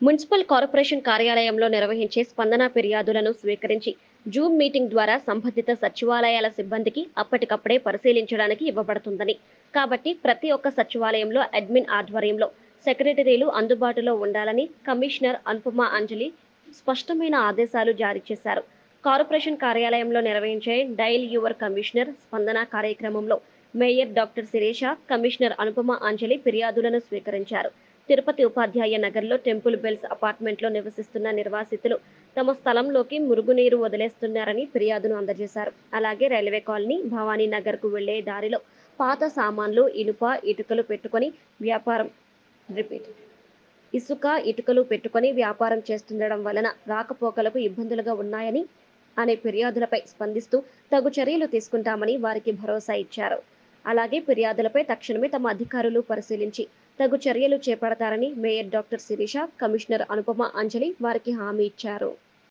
Municipal corporation కార్యాలయంలో నిర్వహించే స్పందన ఫిర్యాదులను స్వీకరించి జూమ్ మీటింగ్ ద్వారా సంబంధిత సచివాలయాల సిబ్బందికి అప్పటికప్పుడే పరిశీలించడానికి ఇవ్వబడుతుందని కాబట్టి ప్రతి ఒక్క సచివాలయంలో అడ్మిన్ ఆధ్వర్యంలో సెక్రటరీలు అందుబాటులో ఉండాలని కమిషనర్ అనుపమ అంజలి స్పష్టమైన ఆదేశాలు జారీ చేశారు కార్పొరేషన్ కార్యాలయంలో నిర్వహించే డైల్ యువర్ కమిషనర్ స్పందన కార్యక్రమంలో mayor doctor Sirisha commissioner Anupama Anjali ఫిర్యాదులను స్వీకరించారు తిరుపతి ఉపాధ్యాయ నగర్లో టెంపుల్ బెల్స్ అపార్ట్మెంట్లో నివసిస్తున్న నిర్వాసితులు తమ స్థలంలోకి మురుగునీరు వదిలేస్తున్నారని ఫిర్యాదును అందజేశారు అలాగే రైల్వే కాలనీ భవానీ నగర్కు వెళ్లే దారిలో పాత సామాన్లు ఇనుప ఇటుకలు పెట్టుకొని వ్యాపారం రిపీట్ ఇసుక ఇటుకలు పెట్టుకొని వ్యాపారం చేస్తుండడం వలన రాకపోకలకు ఇబ్బందులుగా ఉన్నాయని అనే ఫిర్యాదులపై స్పందిస్తూ తగు చర్యలు తీసుకుంటామని వారికి భరోసా ఇచ్చారు అలాగే ఫిర్యాదులపై తక్షణమే తమ అధికారులు పరిశీలించి తగు చర్యలు చేపడతారని mayor doctor Sirisha commissioner Anupama Anjali వారికి హామీ ఇచ్చారు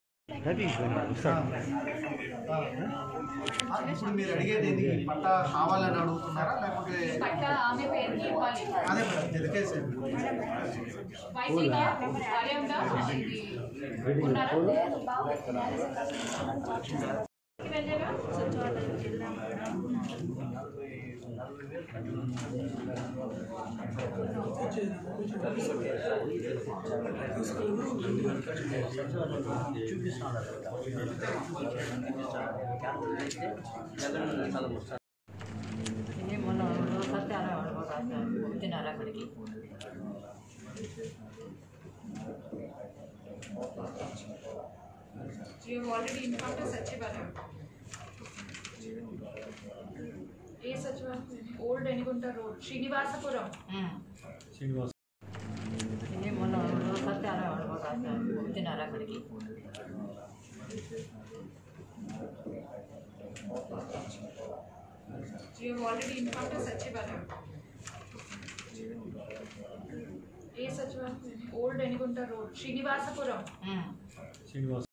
ఇప్పుడు మీరు అడిగేది ఏంది? పట్టా కావాలని అడుగుతున్నారా లేకపోతే పట్టా ఆమె పేరుకి ఇవ్వాలి అదే మేడం తెలికేసారు వైసీపీ అదే ఉందా ఇది ఉన్నారా వెళ్ళేవా ఇది మొన్న వస్తే అలా వచ్చినారు అక్కడికి యూ ఆల్రెడీ ఇన్ఫార్మ్ టు సచివాలయం ఏ సచివాలయం ఓల్డ్ ఎనిగుంట రోడ్ శ్రీనివాసపురం ఇది మొన్న వస్తే అలా వచ్చినారు అక్కడికి యూ ఆల్రెడీ ఇన్ఫార్మ్ టు సచివాలయం ఏ సచివాలయం ఓల్డ్ ఎనిగుంట రోడ్ శ్రీనివాసపురం